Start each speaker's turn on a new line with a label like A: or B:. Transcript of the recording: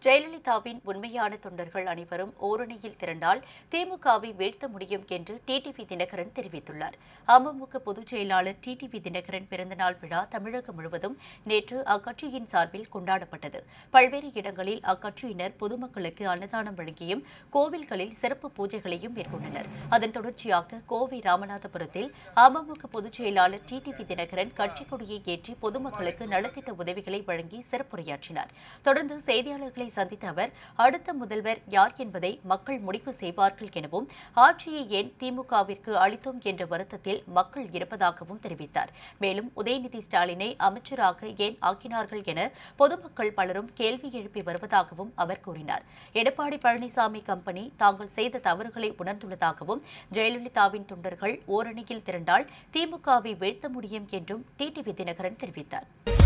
A: ஜெயலலிதாவின் உண்மையான தொண்டர்கள் அனைவரும் ஓரணியில் திரண்டால் திமுகவை வீழ்த்த முடியும் என்று டிடிவி தினகரன் தெரிவித்துள்ளார் அமமுக பொதுச் செயலாளர் டிடிவி தினகரன் பிறந்தநாள் விழா தமிழகம் முழுவதும் நேற்று அக்கட்சியின் சார்பில் கொண்டாடப்பட்டது பல்வேறு இடங்களில் அக்கட்சியினர் பொதுமக்களுக்கு அன்னதானம் வழங்கியும் கோவில்களில் சிறப்பு பூஜைகளையும் மேற்கொண்டனர் அதன் தொடர்ச்சியாக கோவை ராமநாதபுரத்தில் அமமுக பொதுச் செயலாளர் டிடிவி தினகரன் கட்சிக் கொடியை ஏற்றி பொதுமக்களுக்கு நலத்திட்ட உதவிகளை வழங்கி சிறப்புரையாற்றினார் தொடர்ந்து செய்தியாளர்களை சந்தித்த அவர் அடுத்த முதல்வர் யார் என்பதை மக்கள் முடிவு செய்வார்கள் எனவும் ஆட்சியை ஏன் திமுகவிற்கு அளித்தோம் என்ற வருத்தத்தில் மக்கள் இருப்பதாகவும் தெரிவித்தார் மேலும் உதயநிதி ஸ்டாலினை அமைச்சராக ஏன் ஆக்கினார்கள் என பொதுமக்கள் பலரும் கேள்வி எழுப்பி வருவதாகவும் அவர் கூறினார் எடப்பாடி பழனிசாமி கம்பெனி தாங்கள் செய்த தவறுகளை உணர்ந்துள்ளதாகவும் ஜெயலலிதாவின் தொண்டர்கள் ஓரணியில் திரண்டால் திமுகவை வீழ்த்த முடியும் என்றும் டிடிவி தினகரன் தெரிவித்தார்